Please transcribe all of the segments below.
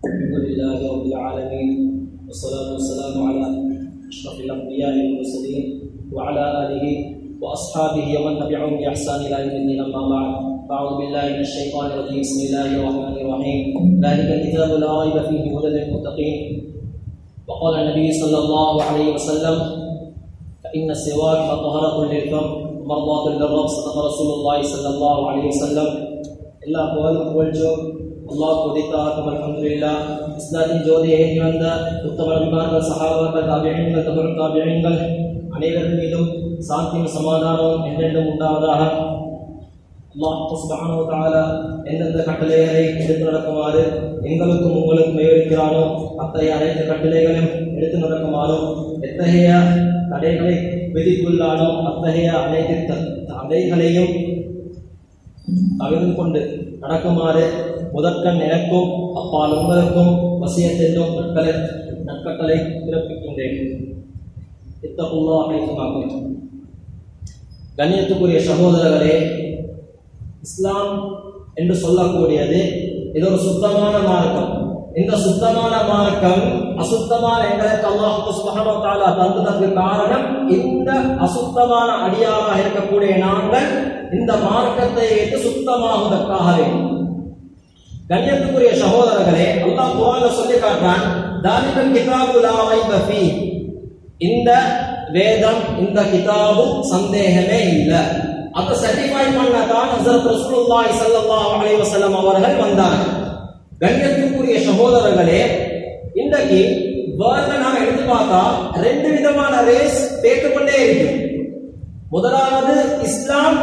الحمد لله رب العالمين والصلاة والسلام على أشرف الأنبياء والمرسلين وعلى آله وأصحابه ومن تبعهم بإحسان إلى يوم الدين أما بعد فأعوذ بالله من الشيطان الرجيم بسم الله الرحمن الرحيم ذلك الكتاب لا ريب فيه هدى للمتقين وقال النبي صلى الله عليه وسلم فإن السواك مطهرة للفم ومرضاة للرب صدق رسول الله صلى الله عليه وسلم எல்லா புகழும் புகழ்ச்சோம் அல்லாஹ் குதித்தாக்கும் அல்ஹம்துலில்லா இஸ்லாத்தின் ஜோதியை ஏற்றி வந்த உத்தம நபிமார்கள் சஹாபாக்கள் தாபியங்கள் தமிழ் தாபியங்கள் அனைவரின் மீதும் சாந்தியும் சமாதானமும் என்றென்றும் உண்டாவதாக அல்லாஹ் சுப்ஹானஹு வ தஆலா எந்தெந்த கட்டளைகளை எடுத்து நடக்குமாறு எங்களுக்கும் உங்களுக்கும் விவரிக்கிறானோ அத்தகைய அனைத்து கட்டளைகளையும் எடுத்து நடக்குமாறும் எத்தகைய தடைகளை விதிக்குள்ளானோ அத்தகைய அனைத்து த- தடைகளையும் தவிர்த்து கொண்டு நடக்குமாறு முதற்கண் எனக்கும் அப்பால் உங்களுக்கும் வசியத்தென்றும் நற்கலை நற்கட்டளை பிறப்பிக்கின்றேன் இத்தகுல்லா அனைத்துமாகும் கண்ணியத்துக்குரிய சகோதரர்களே இஸ்லாம் என்று சொல்லக்கூடியது இது ஒரு சுத்தமான மார்க்கம் இந்த சுத்தமான மார்க்கம் அசுத்தமான எங்களுக்கு அல்லாஹ் சுப்ஹானஹு வ தஆலா தந்ததற்கு காரணம் இந்த அசுத்தமான அடியாராக இருக்கக்கூடிய நாங்கள் இந்த மார்க்கத்தை ஏற்று சுத்தமாகுவதற்காக வேண்டும் கண்ணியத்துக்குரிய சகோதரர்களே அல்லாஹ் குர்ஆன்ல சொல்லி காட்டுறான் தாலிகல் கிதாபு லா ரைப ஃபீ இந்த வேதம் இந்த கிதாபு சந்தேகமே இல்ல அதை சர்டிஃபை பண்ணதான் ஹஸரத் ரசூலுல்லாஹி ஸல்லல்லாஹு அலைஹி வஸல்லம் அவர்கள் வந்தார்கள் கண்ணியத்துக்குரிய சகோதரர்களே இன்றைக்கு வேர்ல்ட்ல நாம எடுத்து பார்த்தா ரெண்டு விதமான ரேஸ் பேத்துக்கொண்டே இருக்கு முதலாவது இஸ்லாம்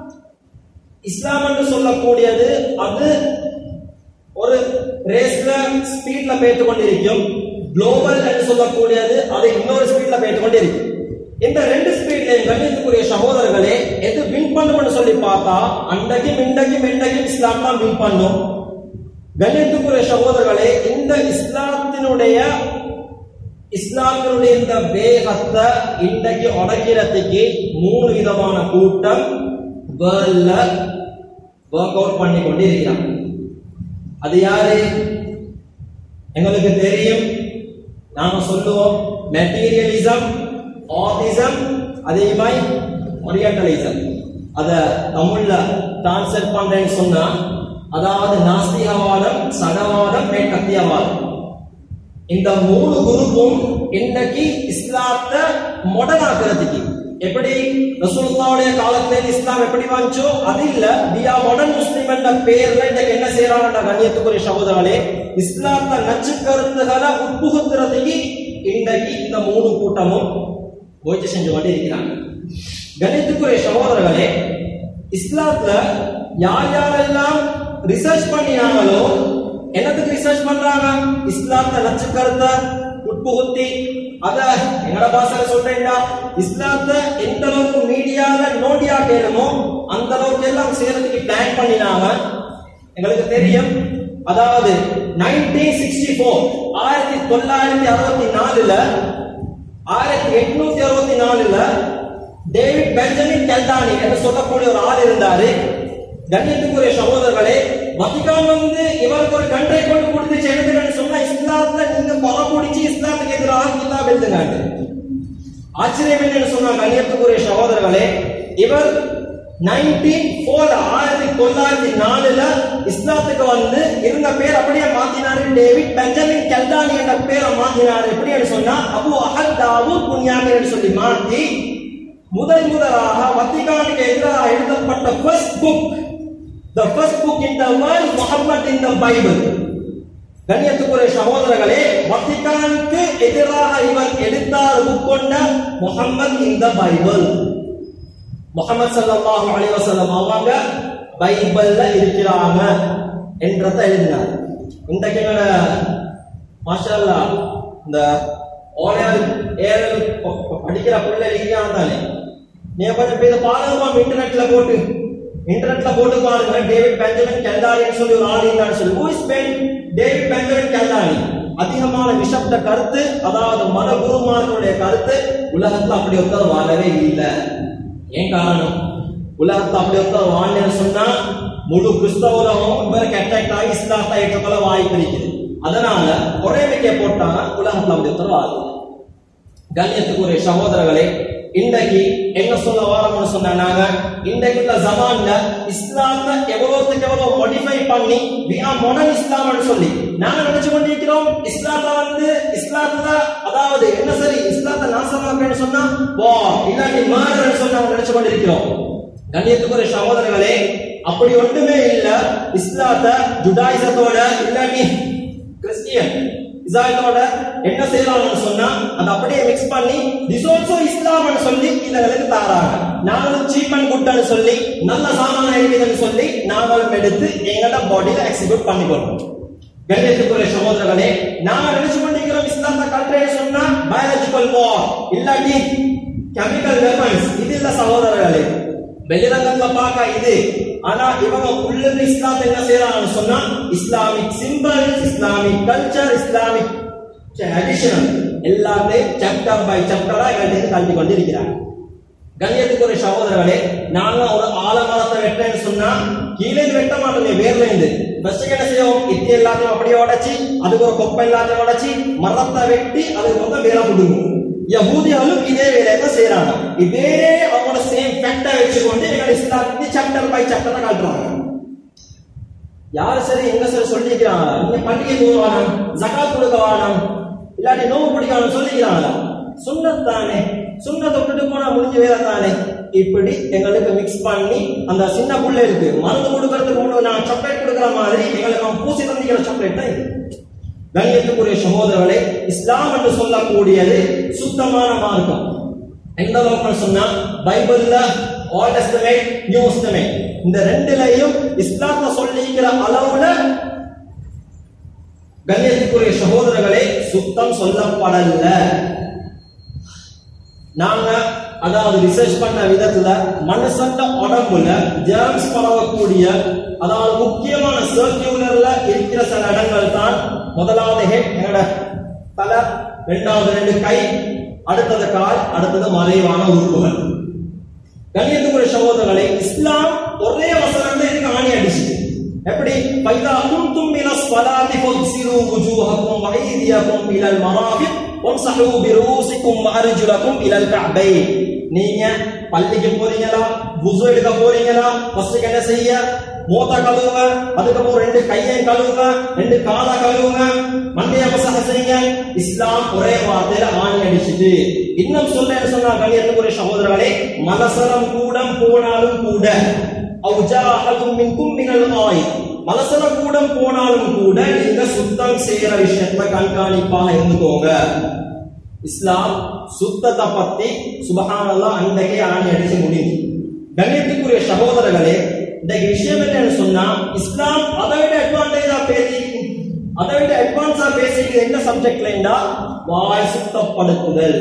இஸ்லாம் என்று சொல்லக்கூடியது அது ஒரு ரேஸ்ல ஸ்பீட்ல பேத்து கொண்டிருக்கும் குளோபல் என்று சொல்லக்கூடியது அது இன்னொரு ஸ்பீட்ல பேத்து கொண்டிருக்கும் இந்த ரெண்டு ஸ்பீட்லையும் கண்ணியத்துக்குரிய சகோதரர்களே எது வின் பண்ணும்னு சொல்லி பார்த்தா அன்றைக்கும் இன்றைக்கும் இன்றைக்கும் இஸ்லாம் தான் வின் பண்ணும் கண்ணியத்துக்குரிய சகோதரர்களே இந்த இஸ்லாத்தினுடைய இஸ்லாமினுடைய இந்த வேகத்தை இன்றைக்கு உடைக்கிறதுக்கு மூணு விதமான கூட்டம் வேர்ல்ட்ல ஒர்க் அவுட் பண்ணி கொண்டு இருக்கிறாங்க அது யாரு எங்களுக்கு தெரியும் நாம சொல்லுவோம் மெட்டீரியலிசம் ஆதிசம் அதே மாதிரி ஒரியண்டலிசம் அத தமிழ்ல டிரான்ஸ்லேட் பண்றேன்னு சொன்னா அதாவது நாஸ்திகவாதம் சடவாதம் மேற்கத்தியவாதம் இந்த மூணு குரூப்பும் இன்னைக்கு இஸ்லாத்தை மாடர்ன் ஆக்குறதுக்கு எப்படி ரசூலுல்லாவுடைய காலத்துல இஸ்லாம் எப்படி வந்துச்சோ அது இல்ல பியா மாடர்ன் முஸ்லிம் என்ற பேர்ல இன்னைக்கு என்ன செய்யறாங்க கண்ணியத்துக்குரிய சகோதரர்களே இஸ்லாத்தை நச்சு கருத்துகளை உட்புகுத்துறதுக்கு இன்றைக்கு இந்த மூணு கூட்டமும் முயற்சி செஞ்சு கொண்டு இருக்கிறாங்க கணித்துக்குரிய சகோதரர்களே இஸ்லாத்துல யார் யாரெல்லாம் ரிசர்ச் பண்ணினாங்களோ என்னத்துக்கு ரிசர்ச் பண்றாங்க இஸ்லாத்தை நச்சு கருத்தை உட்புகுத்தி அத எங்கட பாஷையில சொல்றேன்டா இஸ்லாத்தை எந்த அளவுக்கு மீடியால நோண்டியா கேளுமோ அந்த அளவுக்கு எல்லாம் செய்யறதுக்கு பிளான் பண்ணினாங்க எங்களுக்கு தெரியும் அதாவது நைன்டீன் சிக்ஸ்டி ஃபோர் ஆயிரத்தி தொள்ளாயிரத்தி அறுபத்தி நாலுல ஆயிரத்தி எட்நூத்தி அறுபத்தி நாலுல டேவிட் பெஞ்சமின் கெல்டானி என்று சொல்லக்கூடிய ஒரு ஆள் இருந்தாரு கண்ணியத்துக்குரிய சகோதரர்களே வத்திகான் வந்து இவருக்கு ஒரு கன்றை கொண்டு கொடுத்துச்சு எழுதுங்கன்னு சொன்னா இஸ்லாத்துல நீங்க கொலை குடிச்சு இஸ்லாத்துக்கு எதிராக கிதாப் எழுதுங்க ஆச்சரியம் என்னன்னு சொன்னா கண்ணியத்துக்குரிய சகோதரர்களே இவர் நைன்டீன் ஃபோர் ஆயிரத்தி தொள்ளாயிரத்தி நாலுல இஸ்லாத்துக்கு வந்து இருந்த பேர் அப்படியே மாத்தினாரு டேவிட் பெஞ்சமின் கெல்டானி என்ற பேரை மாத்தினாரு எப்படின்னு சொன்னா அபு அஹத் தாவூத் புன்யாமின் சொல்லி மாத்தி முதல் முதலாக வத்திகானுக்கு எதிராக எழுதப்பட்ட first book the first book in the world Muhammad in the Bible கண்ணியத்துக்குரிய சகோதரர்களே வத்திகானுக்கு எதிராக இவர் எடுத்தார் புக் கொண்ட Muhammad in the Bible Muhammad ஸல்லல்லாஹு அலைஹி வஸல்லம் அவங்க பைபிள்ல இருக்கிறாங்க என்றத எழுதினார் இன்றைக்கு எங்களோட மாஷா அல்லாஹ் இந்த ஓனர் ஏரல் படிக்கிற பிள்ளை இருக்கிறாங்க தானே நீங்க கொஞ்சம் பேர் பாருங்கம்மா இன்டர்நெட்ல போட்டு இன்டர்நெட்ல போட்டு பாருங்க டேவிட் பெஞ்சமின் கெல்டாரின்னு சொல்லி ஒரு ஆள் இருந்தான்னு சொல்லி who is Ben David Benjamin Keldani அதிகமான விஷப்த கருத்து அதாவது மத குருமார்களுடைய கருத்து உலகத்துல அப்படி ஒருத்தர் வாழவே இல்லை ஏன் காரணம் உலகத்தை அப்படி ஒருத்தர் வாழ்ந்தேன்னு சொன்னா முழு கிறிஸ்தவ உலகம் இவருக்கு அட்டாக்ட் ஆகி இஸ்லாத்தை ஏற்றுக்கொள்ள வாய்ப்பு இருக்குது அதனால ஒரே மிக்க போட்டாங்க உலகத்துல அப்படி உத்தரவாது கண்ணியத்துக்குரிய சகோதரர்களே இன்றைக்கு என்ன சொல்ல வாரம்னு சொன்னாங்க இன்றைக்கு உள்ள ஜமான்ல இஸ்லாத்தை எவ்வளவுக்கு எவ்வளவு மாடிஃபை பண்ணி we are modern இஸ்லாம்னு சொல்லி நாங்க நினைச்சு கொண்டிருக்கிறோம் இஸ்லாத்தை வந்து இஸ்லாத்துல அதாவது என்ன சரி இஸ்லாத்தை நாசமாக்கன்னு சொன்னா வா இல்லாட்டி மாறுன்னு சொன்னா நினைச்சு கொண்டிருக்கிறோம் கண்ணியத்துக்குரிய சகோதரர்களே அப்படி ஒன்றுமே இல்ல இஸ்லாத்தை ஜுடாயிசத்தோட இல்லாட்டி கிறிஸ்டியன் இஸ்ராயலோட என்ன செய்யறாங்கன்னு சொன்னா அதை அப்படியே மிக்ஸ் பண்ணி திஸ் ஆல்சோ இஸ்லாம்னு சொல்லி இதங்களுக்கு தாராங்க நாங்களும் சீப் அண்ட் குட்னு சொல்லி நல்ல சாமான இருக்குதுன்னு சொல்லி நாங்களும் எடுத்து எங்களோட பாடியில எக்ஸிக்யூட் பண்ணிக்கொள்றோம் கண்ணியத்துக்குரிய சகோதரர்களே நாங்க நினைச்சு கொண்டிருக்கிறோம் இஸ்லாத்தை கல்றேன்னு சொன்னா பயாலஜிக்கல் வார் இல்லாட்டி கெமிக்கல் வெப்பன்ஸ் இது இல்ல சகோதரர்களே வெளிரங்கத்துல பார்க்க இது ஆனா இவங்க உள்ளது இஸ்லாம் என்ன செய்யறாங்கன்னு சொன்னா Islamic symbols Islamic culture Islamic traditional எல்லாத்தையும் சாப்டர் பை சாப்டரா எங்கள்கிட்ட கல்வி கொண்டு இருக்கிறாங்க கண்ணியத்துக்குரிய சகோதரர்களே நாங்க ஒரு ஆலமரத்தை வெட்டேன்னு சொன்னா கீழே இருந்து வெட்ட மாட்டோமே வேர்ல இருந்து ஃபர்ஸ்ட் என்ன செய்வோம் இத்தி எல்லாத்தையும் அப்படியே உடைச்சி அதுக்கு ஒரு கொப்பை எல்லாத்தையும் உடைச்சி மரத்தை வெட்டி அதுக்கு மொத்தம் வேலை கொடுக்கும் யகூதிகளும் இதே வேலையை தான் செய்யறாங்க இதே அவங்களோட சேம் ஃபேக்டா வச்சுக்கொண்டு எங்களை இஸ்லாத்தி சாப்டர் பை சாப்டரா காட்டுறாங்க யாரு சரி எங்க சரி சொல்லிக்கிறாங்க நீங்க பண்டிகை தூவானம் ஜகாத் கொடுக்க வானம் இல்லாட்டி நோவு பிடிக்கணும் சொல்லிக்கிறாங்களா சுண்ணத்தானே சுண்ணத்தை விட்டுட்டு போனா முடிஞ்ச வேலை தானே இப்படி எங்களுக்கு மிக்ஸ் பண்ணி அந்த சின்ன பிள்ளைகளுக்கு மருந்து கொடுக்கறதுக்கு முன்னாடி நான் சாக்லேட் கொடுக்குற மாதிரி எங்களுக்கு அவன் பூசி தந்திக்கிற சாக்லேட் தான் இது கண்ணியத்துக்குரிய சகோதரர்களே இஸ்லாம் என்று சொல்லக்கூடியது சுத்தமான மார்க்கம் எந்த அளவுக்கு சொன்னா பைபிள்ல ஓல்ட் டெஸ்டமெண்ட் நியூ டெஸ்டமெண்ட் இந்த ரெண்டுலயும் இஸ்லாத்தை சொல்லிக்கிற அளவுல கண்ணியத்துக்குரிய சகோதரர்களே சுத்தம் சொல்லப்படல நாங்க அதாவது ரிசர்ச் பண்ண விதத்துல மனுஷன் உடம்புல ஜெர்ம்ஸ் பரவக்கூடிய அதாவது முக்கியமான சர்க்கியூலர்ல இருக்கிற சில இடங்கள் தான் முதலாவது ஹெட் என்னோட தலை இரண்டாவது ரெண்டு கை அடுத்தது கால் அடுத்தது மறைவான உறுப்புகள் கண்ணியத்துக்குரிய சகோதரர்களே இஸ்லாம் ஒரே வசனத்துல இதுக்கு ஆணி அடிச்சுது எப்படி பைதா குந்தும் மின ஸலாத்தி ஃபக்ஸிலு வுஜூஹக்கும் வ ஐதியக்கும் இலல் மராஃபிக் வம்சஹு பிரூசிக்கும் வ அர்ஜுலக்கும் இலல் கஅபைன் நீங்க பள்ளிக்கு போறீங்களா வுசு எடுக்க போறீங்களா ஃபர்ஸ்ட் என்ன செய்ய மூத்த கழுவுங்க அதுக்கப்புறம் ரெண்டு கையை கழுவுங்க ரெண்டு காலை கழுவுங்க மண்டைய மசாக செய்யுங்க இஸ்லாம் ஒரே வார்த்தையில ஆணி அடிச்சுது இன்னும் சொல்ல சொன்னா கண்ணியத்துக்குரிய சகோதரர்களே மலசலம் கூடம் போனாலும் கூட அவுஜாஹதும் மின்கும் மினல் ஆய் மலசல கூடம் போனாலும் கூட நீங்க சுத்தம் செய்யற விஷயத்துல கண்காணிப்பாக இருந்துக்கோங்க இஸ்லாம் சுத்தத்தை பத்தி சுபஹானல்லாஹ் அன்றைக்கே ஆணி அடிச்சு முடிஞ்சு கண்ணியத்துக்குரிய சகோதரர்களே இந்த விஷயம் என்னன்னு சொன்னா இஸ்லாம் அதை விட அட்வான்டேஜா பேசி அதை விட அட்வான்ஸா பேசிக்கிறது என்ன சப்ஜெக்ட்லா வாய் சுத்தப்படுத்துதல்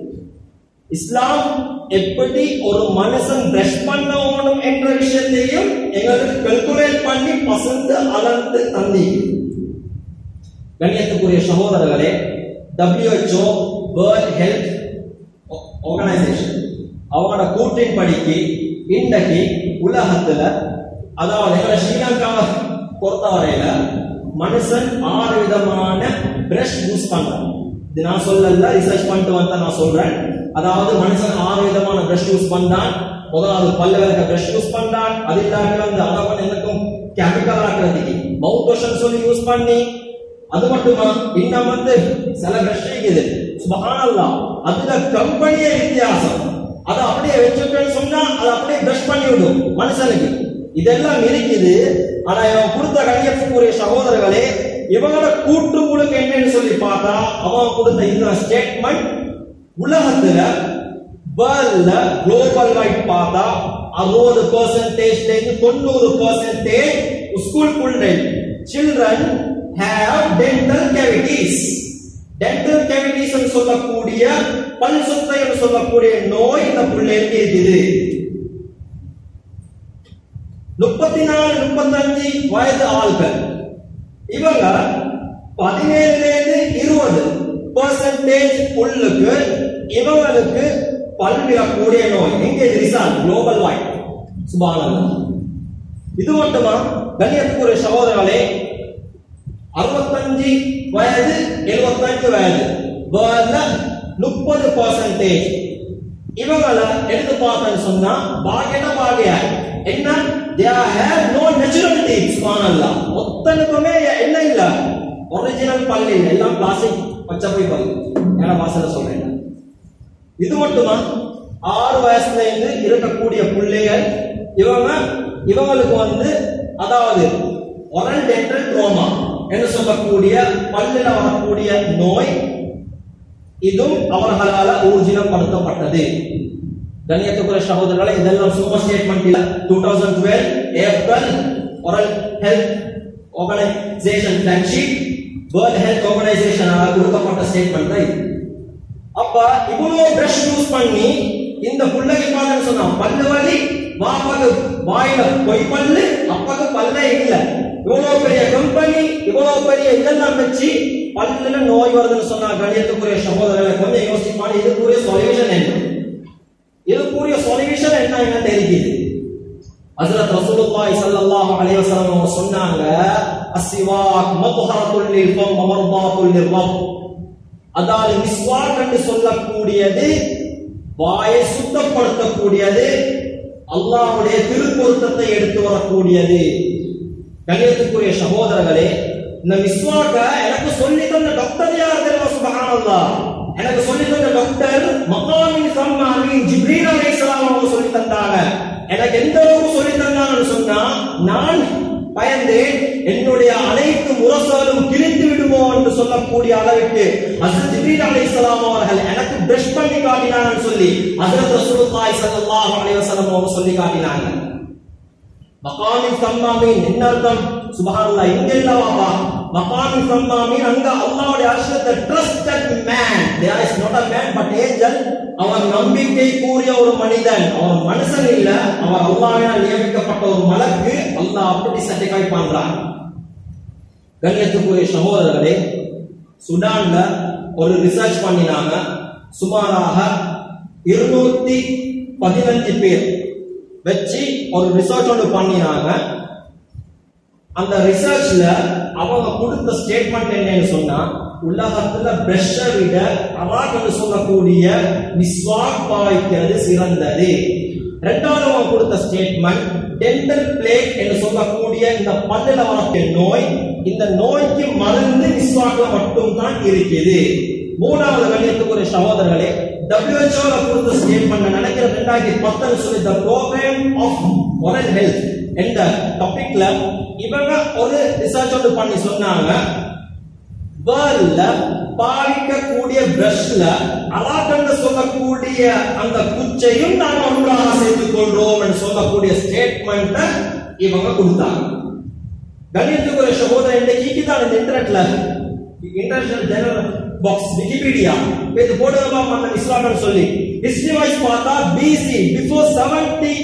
இஸ்லாம் எப்படி ஒரு மனுஷன் பிரஷ் பண்ணணும் என்ற விஷயத்தையும் எங்களுக்கு கல்குலேட் பண்ணி பசந்து அளந்து தந்தி கண்ணியத்துக்குரிய சகோதரர்களே WHO வேர்ல்ட் ஹெல்த் ஆர்கனைசேஷன் அவங்களோட கூற்றின் படிக்கு இன்றைக்கு உலகத்துல அதாவது எங்களை ஸ்ரீலங்காவை பொறுத்தவரையில மனுஷன் ஆறு விதமான பிரஷ் யூஸ் பண்றான் இது நான் சொல்லல ரிசர்ச் பண்ணிட்டு வந்த நான் சொல்றேன் அதாவது மனுஷன் ஆறு விதமான பிரஷ் யூஸ் பண்றான் முதலாவது பல்ல விளக்க பிரஷ் யூஸ் பண்றான் அது இல்லாம வந்து அதை வந்து எனக்கும் கெமிக்கல் ஆக்குறதுக்கு மவுத் வாஷன் சொல்லி யூஸ் பண்ணி அது மட்டுமா இன்னும் வந்து சில பிரஷ் இருக்குது சுபஹானல்லாஹ் அதுல கம்பெனியே வித்தியாசம் அதை அப்படியே வச்சுட்டேன்னு சொன்னா அதை அப்படியே பிரஷ் பண்ணி விடும் மனுஷனுக்கு இதெல்லாம் இருக்குது ஆனா இவன் கொடுத்த கணியத்துக்குரிய சகோதரர்களே இவங்களோட கூட்டு முழுக்க என்னன்னு சொல்லி பார்த்தா அவன் கொடுத்த இந்த ஸ்டேட்மெண்ட் உலகத்துல வேர்ல்ட்ல குளோபல் வைட் பார்த்தா அறுபது பர்சன்டேஜ்ல இருந்து தொண்ணூறு percentage school children have dental cavities dental cavities சொல்லக்கூடிய பல் சொத்தை என்று சொல்லக்கூடிய நோய் இந்த பிள்ளைகளுக்கு இருக்குது முப்பத்தி நாலு முப்பத்தஞ்சு வயது ஆள்கள் இவங்க பதினேழுல இருந்து இருபது பர்சன்டேஜ் புல்லுக்கு இவங்களுக்கு பல் விழக்கூடிய நோய் எங்க ரிசால் குளோபல் வாய் சுபானந்தம் இது மட்டுமா கண்ணியத்துக்குரிய சகோதரர்களே அறுபத்தஞ்சு எழுபத்தஞ்சு வயது எழுபத்தஞ்சு வயது வேர்ல்ட்ல முப்பது பர்சன்டேஜ் இவங்களை எடுத்து பார்த்தேன்னு சொன்னா பாக்கியனா பாக்கியா என்ன they have no natural teeth சுப்ஹானல்லாஹ் ஒத்தனுக்குமே என்ன இல்ல ஒரிஜினல் பல்லு இல்ல எல்லாம் பிளாஸ்டிக் பச்சை போய் பல்லு ஏன்னா வாசல சொல்றேன் இது மட்டுமா ஆறு வயசுல இருந்து இருக்கக்கூடிய பிள்ளைகள் இவங்க இவங்களுக்கு வந்து அதாவது ஒரல் டென்டல் ட்ரோமா என்று சொல்லக்கூடிய பல்லில் வரக்கூடிய நோய் இதுவும் அவர்களால ஊர்ஜினப்படுத்தப்பட்டது கண்ணியத்துக்குரிய சகோதரர்களை இதெல்லாம் சும்மா ஸ்டேட்மெண்ட் இல்ல two thousand twelve April oral health organisation flagship world health ஆர்கனைசேஷனால கொடுக்கப்பட்ட ஸ்டேட்மெண்ட் தான் இது அப்ப இவ்வளவு பிரஷ் யூஸ் பண்ணி இந்த பிள்ளைக்கு பார்த்தேன்னு சொன்னா பல்லு வலி வாப்பாக்கு வாயில பொய் பல்லு அப்பாக்கு பல்லே இல்ல இவ்வளவு பெரிய கம்பெனி இவ்வளவு பெரிய இதெல்லாம் வச்சு பல்லுல நோய் வருதுன்னு சொன்னா கணியத்துக்குரிய சகோதரர்களை கொஞ்சம் யோசிப்பான் இதுக்குரிய சொல்யூஷன் என்ன இதுக்குரிய சொல்யூஷன் என்ன என்னன்னு இருக்குது ஹஜ்ரத் ரசூலுல்லாஹி ஸல்லல்லாஹு அலைஹி வஸல்லம் அவங்க சொன்னாங்க அஸ்ஸிவாக் மத்ஹரத்துல் லில் ஃபம் வ மர்தாத்துல் லிர் அதாவது மிஸ்வாக் என்று சொல்லக்கூடியது வாயை சுத்தப்படுத்தக்கூடியது அல்லாஹ்வுடைய திருப்பொருத்தத்தை எடுத்து வரக்கூடியது கண்ணியத்துக்குரிய சகோதரர்களே இந்த மிஸ்வாக்க எனக்கு சொல்லி தந்த டாக்டர் யார் தெரியுமா சுபஹானல்லாஹ் எனக்கு சொல்லி தந்த டாக்டர் மகாமின் சம்மாமின் ஜிப்ரீல் அலைஹிஸ்ஸலாம் அவங்க சொல்லி தந்தாங்க எனக்கு எந்த அளவுக்கு சொல்லி தந்தாங்கன்னு சொன்னா நான் பயந்தேன் என்னுடைய அனைத்து முரசலும் கிழித்து விடுமோ என்று சொல்லக்கூடிய அளவுக்கு ஹசரத் ஜிப்ரீல் அலைஹிஸ்ஸலாம் அவர்கள் எனக்கு பிரஷ் பண்ணி காட்டினாங்கன்னு சொல்லி ஹசரத் ரசூலுல்லாஹி ஸல்லல்லாஹு அலைஹி வஸல்லம் அவங்க சொல்லி காட்டினாங்க மகாமின் சம்மாமீன் என்ன அர்த்தம் சுபஹானல்லாஹ் இங்க இல்லவாப்பா மகாமின் சம்மாமீன் அங்க அல்லாஹ்வுடைய அர்ஷத்தை trusted man there is not a man but angel அவன் நம்பிக்கை கூறிய ஒரு மனிதன் அவன் மனுஷன் இல்ல அவன் அல்லாஹ்வினால் நியமிக்கப்பட்ட ஒரு மலக்கு அல்லாஹ் அப்படி சர்டிஃபை பண்றான் கண்ணியத்துக்குரிய சகோதரர்களே சுடான்ல ஒரு ரிசர்ச் பண்ணினாங்க சுமாராக இருநூத்தி பதினஞ்சு பேர் வச்சு ஒரு ரிசர்ச் ஒன்று பண்ணினாங்க அந்த ரிசர்ச்ல அவங்க கொடுத்த ஸ்டேட்மெண்ட் என்னன்னு சொன்னா உலகத்துல பிரஷ விட அவாக்கு சொல்லக்கூடிய மிஸ்வாக் பாய்க்கிறது சிறந்தது ரெண்டாவது அவங்க கொடுத்த ஸ்டேட்மெண்ட் டென்டல் பிளேக் என்று சொல்லக்கூடிய இந்த பல்லுல வரக்கூடிய நோய் இந்த நோய்க்கு மருந்து மிஸ்வாக்ல மட்டும் தான் இருக்குது மூணாவது கண்ணியத்துக்குரிய சகோதரர்களே WHO ல கொடுத்த ஸ்டேட்மெண்ட் நினைக்கிற ரெண்டாயிரத்தி பத்தொன்னு சொல்லி the programme of oral health என்ற டாபிக்ல இவங்க ஒரு ரிசர்ச் ஒன்று பண்ணி சொன்னாங்க வேர்ல்ட்ல பாவிக்கக்கூடிய பிரஷ்ல அலாக்கண்டு சொல்லக்கூடிய அந்த குச்சையும் நாங்க ஒன்றாக சேர்த்துக் கொள்றோம் என்று சொல்லக்கூடிய ஸ்டேட்மெண்ட் இவங்க கொடுத்தாங்க கணியத்துக்குரிய சகோதரன் இன்னைக்கு தான் இந்த இன்டர்நெட்ல இன்டர்நேஷனல் ஜெனரல் பாக்ஸ் விக்கிபீடியா இது போடுங்கப்பா மன்ன இஸ்லாம்னு சொல்லி ஹிஸ்டரி வைஸ் பார்த்தா பிசி பிஃபோர் 70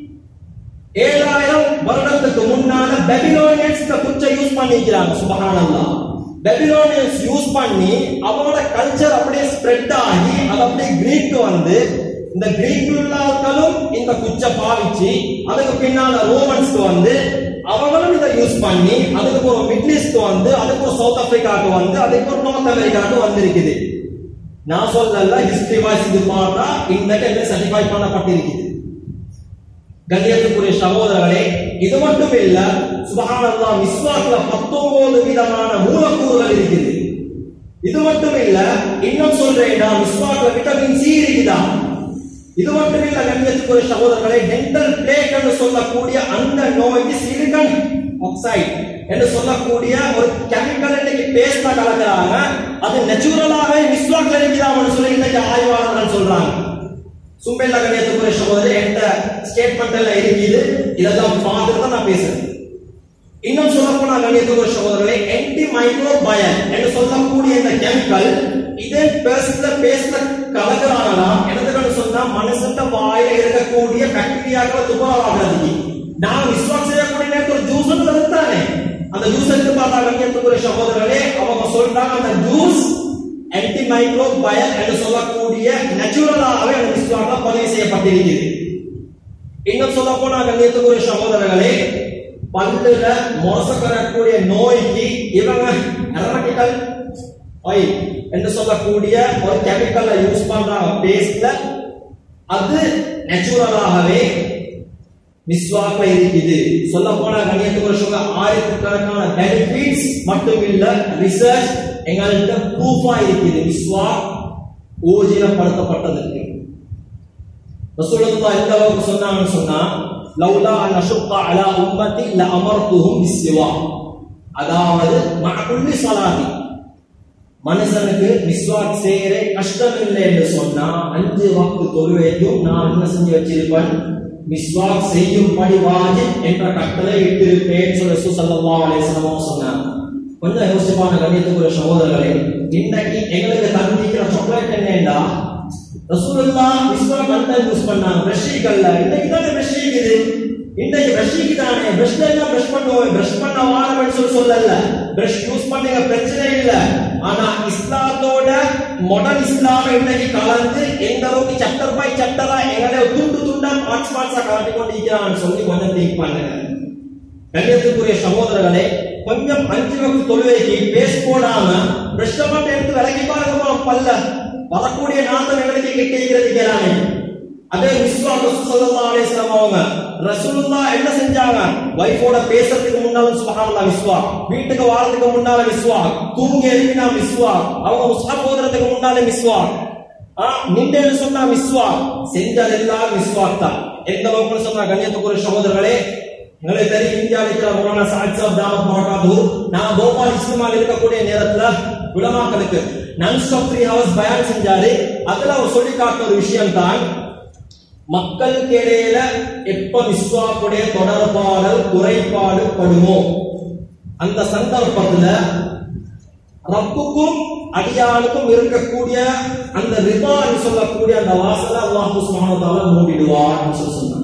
ஏழாயிரம் வருடத்துக்கு முன்னால பெபிலோனியன்ஸ் இந்த குச்சை யூஸ் பண்ணிக்கிறாங்க சுபஹானல்லாஹ் பெபிலோனியன்ஸ் யூஸ் பண்ணி அவங்களோட கல்ச்சர் அப்படியே ஸ்ப்ரெட் ஆகி அது அப்படியே கிரீக் வந்து இந்த கிரீக் உள்ளாக்களும் இந்த குச்சை பாவிச்சு அதுக்கு பின்னால ரோமன்ஸ்க்கு வந்து அவங்களும் இதை யூஸ் பண்ணி அதுக்கு ஒரு மிடில் ஈஸ்ட் வந்து அதுக்கு ஒரு சவுத் ஆப்பிரிக்காவுக்கு வந்து அதுக்கு ஒரு நார்த் அமெரிக்காவுக்கு வந்திருக்குது நான் சொல்லல ஹிஸ்டரி வாய்ஸ் இது பார்த்தா இந்த டைம்ல சர்டிஃபை பண்ணப்பட்டிருக்குது கண்ணியத்துக்குரிய சகோதரர்களே இது மட்டும் இல்ல சுபஹானல்லாஹ் மிஸ்வாக்ல 19 விதமான மூலக்கூறுகள் இருக்குது இது மட்டும் இல்ல இன்னும் சொல்றேன்டா மிஸ்வாக்ல விட்டமின் சி இருக்குதா இது மட்டும் இல்ல கண்ணியத்துக்குரிய சகோதரர்களே டென்டல் பிளேக் என்று சொல்லக்கூடிய அந்த நோய்க்கு சிலிக்கன் ஆக்சைடு என்று சொல்லக்கூடிய ஒரு கெமிக்கல் இன்னைக்கு பேஸ்டா கலக்குறாங்க அது நேச்சுரலாகவே மிஸ்வாக்ல இருக்குதான்னு சொல்லி இன்னைக்கு ஆய்வாளர்கள் சொல்றாங்க சும்பெல்ல கண்ணியத்துக்குரிய சகோதரர் என்கிட்ட ஸ்டேட்மெண்ட் எல்லாம் இருக்குது இதெல்லாம் பார்த்துட்டு தான் நான் பேசுறேன் இன்னும் சொல்ல போனா கண்ணியத்துக்குரிய சகோதரர்களே ஆன்டி மைக்ரோபயல் என்று சொல்லக்கூடிய இந்த கெமிக்கல் இதே பேஸ்ட்ல பேஸ்ட்ல கலக்குறாங்கன்னா என்னதுன்னு சொன்னா மனுஷன் வாயில இருக்கக்கூடிய பாக்டீரியாக்களை துபாவாகிறதுக்கு நான் விஸ்வாசம் செய்யக்கூடிய நேரத்தில் ஒரு ஜூஸ் தடுத்தானே அந்த ஜூஸ் எடுத்து பார்த்தா கண்ணியத்துக்குரிய சகோதரர்களே அவங்க சொல்றாங்க அந்த ஜூஸ் ஆன்டி மைக்ரோபயல் என்று சொல்லக்கூடிய நேச்சுரலாகவே அந்த விஸ்வாக்ல பதிவு செய்யப்பட்டிருக்கிறது இன்னும் சொல்ல போனா கண்ணியத்துக்குரிய சகோதரர்களே பல்லுல மோசக்கரக்கூடிய நோய்க்கு இவங்க அரவட்டி கெமிக்கல் ஆயில் என்று சொல்லக்கூடிய ஒரு கெமிக்கலை யூஸ் பண்றாங்க பேஸ்ட்ல அது நேச்சுரலாகவே மிஸ்வாக்ல இருக்குது சொல்ல போனா கண்ணியத்துக்கு சொல்ல ஆயிரக்கணக்கான பெனிஃபிட்ஸ் மட்டும் இல்ல ரிசர்ச் எங்கள்கிட்ட ப்ரூஃபா இருக்குது மிஸ்வாக் ஊர்ஜிதப்படுத்தப்பட்டதற்கு ரசூலுல்லாஹ் எந்த அளவுக்கு சொன்னாங்கன்னு சொன்னா லவ்லா அன் அஷுக்க அலா உம்மத்தி ல அமர்த்துஹும் பிஸ்வா அதாவது மஅகுல்லி ஸலாதி மனுஷனுக்கு மிஸ்வாக் செய்யற கஷ்டம் இல்லை என்று சொன்னா அஞ்சு வாக்கு தொழுவைக்கும் நான் என்ன செஞ்சு வச்சிருப்பேன் மிஸ்வாக் செய்யும்படி வாஜிப் என்ற கட்டளை இட்டிருப்பேன் சொல்ல சுசல்லல்லாஹு அலைஹி வஸல்லம் சொன்னாங்க கொஞ்சம் யோசிப்பான கண்ணியத்துக்குரிய சகோதரர்களே இன்னைக்கு எங்களுக்கு தந்திக்கிற சாக்லேட் என்னண்டா ரசூலுல்லா மிஸ்வாக் கண்டன் யூஸ் பண்ணாங்க பிரஷ்ஷிக்கல்ல இன்னைக்கு தானே பிரஷ் இருக்குது இன்னைக்கு பிரஷ்ஷிக்கு தானே பிரஷ்ல எல்லாம் பிரஷ் பண்ணுவோம் பிரஷ் பண்ண வாரம்னு சொல்லி சொல்லல பிரஷ் யூஸ் பண்ணுங்க பிரச்சனை இல்ல ஆனா இஸ்லாத்தோட மாடர்ன் இஸ்லாம் இன்னைக்கு கலந்து எந்த அளவுக்கு சட்டர் பை சட்டரா எங்களை துண்டு துண்டா பார்ட்ஸ் பார்ட்ஸா கலட்டி கொண்டு இருக்கிறான்னு சொல்லி கொஞ்சம் திங்க் பண்ணுங்க கண்ணியத்துக்குரிய சகோதரர்களே கொஞ்சம் அஞ்சு வகுப்பு தொழுவைக்கு பேஸ் போடாம பிரஷ்ட மட்டும் எடுத்து விலகி பாருங்கம்மா பல்ல வரக்கூடிய நாட்டம் எங்களுக்கு கிட்டிக்கிறதுக்கிறாங்க அதே விஸ்வா ரசூலுல்லாஹி அலைஹி வஸல்லம் அவங்க ரசூலுல்லாஹ் என்ன செஞ்சாங்க வைஃபோட பேசுறதுக்கு முன்னால சுபஹானல்லாஹ் விஸ்வா வீட்டுக்கு வாரத்துக்கு முன்னால விஸ்வா தூங்கி எழுப்பினா விஸ்வா அவங்க முஸ்ஹப் ஓதுறதுக்கு முன்னால விஸ்வா ஆ நின்றேன்னு சொன்னா விஸ்வா செஞ்சதெல்லாம் விஸ்வாக் தான் எந்த அளவுக்கு சொன்னா கண்ணியத்துக்குரிய சகோதரர்களே எங்களுக்கு தெரியும் இந்தியாவில் இருக்கிற மௌலானா சாஹிப் சாப் தாமத் மரகாது நான் போபால் இஸ்லாமால் இருக்கக்கூடிய நேரத்துல உலமாக்களுக்கு நான் ஸ்டாப் த்ரீ ஹவர்ஸ் பயான் செஞ்சாரு அதுல அவர் சொல்லி காட்ட ஒரு விஷயம் தான் மக்களுக்கு இடையில எப்ப விஸ்வாக்குடைய தொடர்பாடல் குறைபாடு படுமோ அந்த சந்தர்ப்பத்துல ரப்புக்கும் அடியாளுக்கும் இருக்கக்கூடிய அந்த ரிபான்னு சொல்லக்கூடிய அந்த வாசலை அல்லாஹ் சுப்ஹானஹு வ தஆலா மூடிடுவார் சொல்லி சொன்னாங்க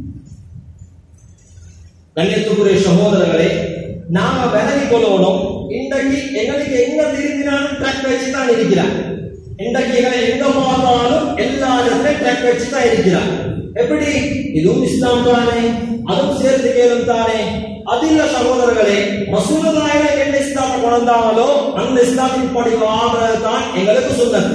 கண்ணியத்துக்குரிய சகோதரர்களே நாம விலகி கொள்ளணும் இன்றைக்கு எங்களுக்கு எங்க திரும்பினாலும் ட்ரக் வச்சு தான் இருக்கிறார் இன்றைக்கு எங்களை எங்க பார்த்தாலும் எல்லா இடத்துலயும் ட்ரக் வச்சு தான் இருக்கிறார் எப்படி இதுவும் இஸ்லாம் தானே அதுவும் சேர்த்து கேளும் தானே அது இல்ல சகோதரர்களே ரசூலுல்லாஹி என்ன இஸ்லாத்தை கொண்டாங்களோ அந்த இஸ்லாத்தின் படி வாழ்றது தான் எங்களுக்கு சொன்னது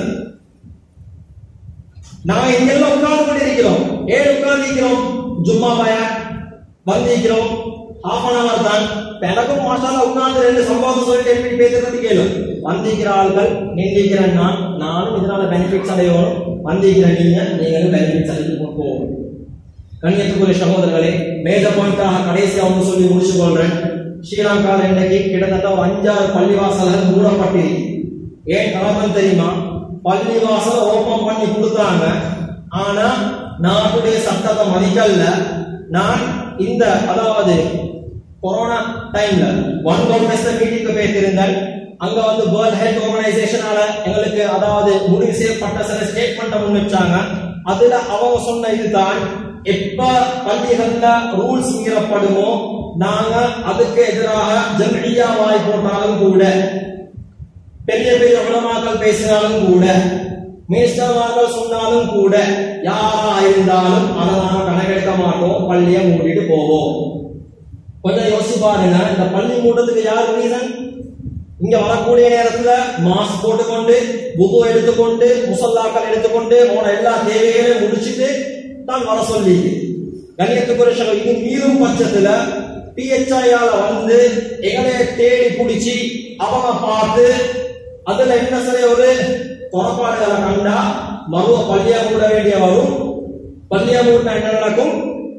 நாங்க இங்கெல்லாம் உட்கார்ந்து கொண்டிருக்கிறோம் ஏன் உட்கார்ந்து இருக்கிறோம் ஜும்மா பயான் வந்திருக்கிறோம் ஹாஃப் அன் அவர் தான் எனக்கும் மாசால உட்கார்ந்து ரெண்டு சம்பவம் சொல்லிட்டு எப்படி பேசுறது கேளும் வந்திருக்கிற ஆள்கள் நின்றிருக்கிற நான் நானும் இதனால பெனிஃபிட்ஸ் அடையணும் வந்திருக்கிற நீங்க நீங்களும் பெனிஃபிட்ஸ் அடைந்து போகணும் கண்ணியத்துக்குரிய சகோதரர்களே மேஜ பாயிண்டாக கடைசியா ஒன்று சொல்லி முடிச்சு கொள்றேன் ஸ்ரீலங்காவில் இன்னைக்கு கிட்டத்தட்ட ஒரு அஞ்சாறு பள்ளிவாசல்கள் மூடப்பட்டிருக்கு ஏன் காரணம் தெரியுமா பள்ளிவாசல் ஓபன் பண்ணி கொடுத்தாங்க ஆனா நாட்டுடைய சட்டத்தை மதிக்கல நான் இந்த அதாவது கொரோனா டைம்ல ஒன் கோல் ஃபெஸ்ட் மீட்டிங்க்கு போயிருந்தேன் அங்க வந்து வேர்ல்ட் ஹெல்த் ஆர்கனைசேஷனால எங்களுக்கு அதாவது முடிவு செய்யப்பட்ட சில ஸ்டேட்மெண்ட் முன் வச்சாங்க அதுல அவங்க சொன்ன இதுதான் எப்ப பள்ளிகள்ல ரூல்ஸ் மீறப்படுமோ நாங்க அதுக்கு எதிராக ஜம்மியா வாய் போட்டாலும் கூட பெரிய பெரிய உலமாக்கள் பேசினாலும் கூட மினிஸ்டர்மார்கள் சொன்னாலும் கூட யாரா இருந்தாலும் அதை நாம கணக்கெடுக்க மாட்டோம் பள்ளியை மூடிட்டு போவோம் கொஞ்சம் யோசிச்சு பாருங்க இந்த பள்ளி மூடுறதுக்கு யார் ரீசன் இங்க வரக்கூடிய நேரத்துல மாஸ்க் போட்டுக்கொண்டு புது எடுத்துக்கொண்டு முசல்லாக்கள் எடுத்துக்கொண்டு உன எல்லா தேவைகளையும் முடிச்சிட்டு தான் வர சொல்லி கண்ணியத்துக்குரிய இது மீறும் பட்சத்துல பிஹெச்ஐயால வந்து எங்களைய தேடி பிடிச்சி அவங்க பார்த்து அதுல என்ன சரி ஒரு புறப்பாடுகளை கண்டா மறுவ பள்ளியா மூட வேண்டிய வரும் பள்ளியா மூடினா என்ன நடக்கும்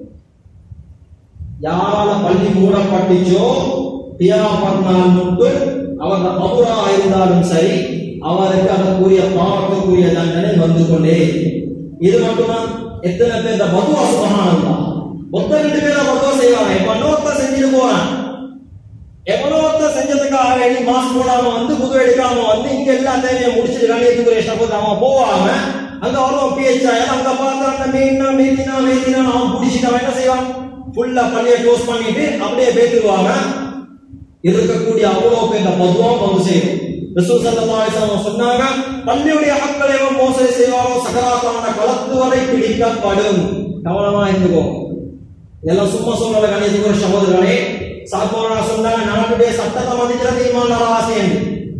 யாரால பள்ளி மூடப்பட்டுச்சோ தியாகப்பட் நாள் மட்டும் அவர் மதுரா இருந்தாலும் சரி அவருக்கு அதற்குரிய பாவத்துக்குரிய தண்டனை வந்து கொண்டே இது மட்டுமா எத்தனை பேர் இந்த மதுவா சுபகானந்தா மொத்த ரெண்டு பேரும் மதுவா செய்வாங்க இப்ப இன்னொருத்தர் செஞ்சுட்டு போறான் எவனோ ஒருத்தர் செஞ்சதுக்காக வேண்டி மாஸ்க் போடாம வந்து புது எடுக்காம வந்து இங்க எல்லா தேவையும் முடிச்சுட்டு கணியத்துக்குரிய சப்போஸ் அவன் போவாங்க அங்க வருவான் பிஹெச்ஐ அங்க பார்த்து அந்த மெயினா மெயினா மெயினா அவன் பிடிச்சிட்டு அவன் என்ன செய்வான் ஃபுல்லா பள்ளியை க்ளோஸ் பண்ணிட்டு அப்படியே பேத்துருவாங்க இருக்கக்கூடிய அவ்வளவு பேர் இந்த பொதுவாக வந்து செய்யும் ரசூல் ஸல்லல்லாஹு அலைஹி வஸல்லம் சொன்னாங்க பள்ளியுடைய ஹக்களை எவன் மோசடி செய்வாரோ சகராத்தான களத்து வரை பிடிக்கப்படும் கவனமா இருந்துக்கோ இதெல்லாம் சும்மா சொல்லல கணேசகுர சகோதரர்களே சாத்மானா சொன்னாங்க நாட்டுடைய சட்டத்தை மதிக்கிறது ஈமான் அவசியம்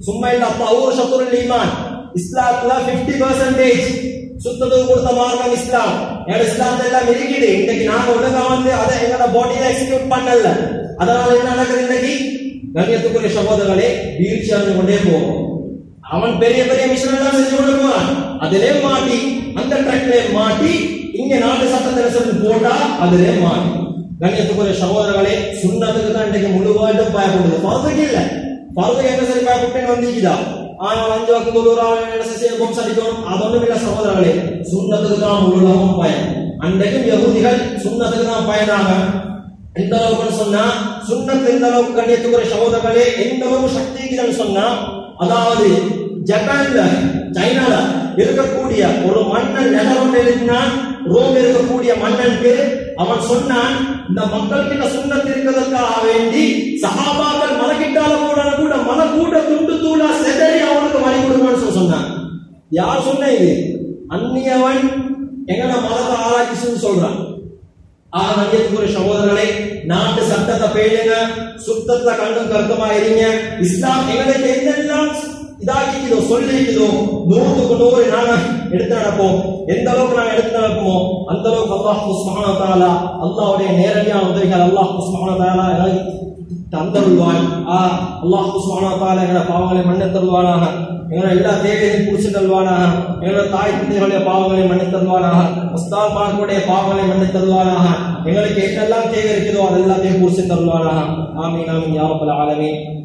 சும்மா இல்ல தௌர் ஷத்ருல் ஈமான் இஸ்லாத்துல 50% சுத்தத்துக்கு கொடுத்த மார்க்கம் இஸ்லாம் எங்க இஸ்லாத்துல எல்லாம் இருக்குது இன்னைக்கு நாங்க ஒழுங்கா வந்து அதை எங்களோட பாடியில எக்ஸிக்யூட் பண்ணல அதனால என்ன நடக்குது இன்னைக்கு கண்ணியத்துக்குரிய சகோதரர்களே வீழ்ச்சி அடைந்து கொண்டே போகும் அவன் பெரிய பெரிய மிஷன் எல்லாம் செஞ்சு கொண்டு போறான் அதிலே மாட்டி அந்த ட்ரக்ல மாட்டி இங்க நாட்டு சட்டத்தை சொல்லி போட்டா அதிலே மாட்டி கண்ணியத்துக்குரிய சகோதரர்களே சுண்ணத்துக்கு தான் இன்றைக்கு முழுவாட்டும் பயப்படுது பருதுக்கு இல்ல பருது என்ன சரி பயப்பட்டேன்னு வந்திக்குதா ஆனால் அஞ்சு வக்கு தொழுறாங்க என்ன செய்ய பொம்ஸ் அடிக்கணும் அதொன்றும் இல்ல சகோதரர்களே சுண்ணத்துக்கு தான் முழுவதும் பயன் அன்றைக்கும் யகுதிகள் சுண்ணத்துக்கு தான் பயனாக எந்த அளவுக்கு சொன்னா சுண்ணத்து எந்த அளவுக்கு கண்ணியத்துக்குரிய சகோதரர்களே எந்த அளவுக்கு சக்தி இருக்குதுன்னு சொன்னா அதாவது ஜப்பான்ல சைனால இருக்கக்கூடிய ஒரு மன்னன் நகரம் எழுதினான் ரோம் இருக்கக்கூடிய மன்னன் பேர் அவன் சொன்னான் இந்த மக்களுக்கு சுண்ணத்து இருக்கிறதுக்காக வேண்டி சஹாபாக்கள் மலக்கிட்டால கூட கூட மலை கூட துண்டு தூளா செதறி அவனுக்கு வழி கொடுக்கணும்னு சொல்லி சொன்னான் யார் சொன்ன இது அந்நியவன் எங்கட மதத்தை ஆராய்ச்சி சொல்றான் ஆக நம்பியத்துக்குரிய சகோதரர்களே நாட்டு சட்டத்தை பேணுங்க சுத்தத்துல கண்ணும் கருத்துமா இருங்க இஸ்லாம் எங்களுக்கு என்னெல்லாம் இதாக்கிக்குதோ சொல்லிக்குதோ நூற்றுக்கு நூறு நாங்க எடுத்து நடப்போம் எந்த அளவுக்கு நாங்க எடுத்து நடப்போமோ அந்த அளவுக்கு அல்லாஹ் சுப்ஹானஹு வ தஆலா அல்லாஹ்வுடைய நேரடியான உதவிகள் அல்லாஹ் சுப்ஹானஹு வ தஆலா எனக்கு தந்தருள்வான் ஆ அல்லாஹ் சுப்ஹானஹு வ தஆலா எங்களோட பாவங்களை மன்னித்தருள்வானாக எங்களோட எல்லா தேவையையும் பூச்சி தருவானாக எங்களோட தாய் தந்தைகளுடைய பாவங்களை மன்னித் தருவானாக உஸ்தாத் மார்களுடைய பாவங்களை மன்னித் தருவானாக எங்களுக்கு என்னெல்லாம் தேவை இருக்குதோ அதெல்லாத்தையும் பூச்சி தருவானாக ஆமீன் ஆமீன் யா ரப்பல் ஆலமீன்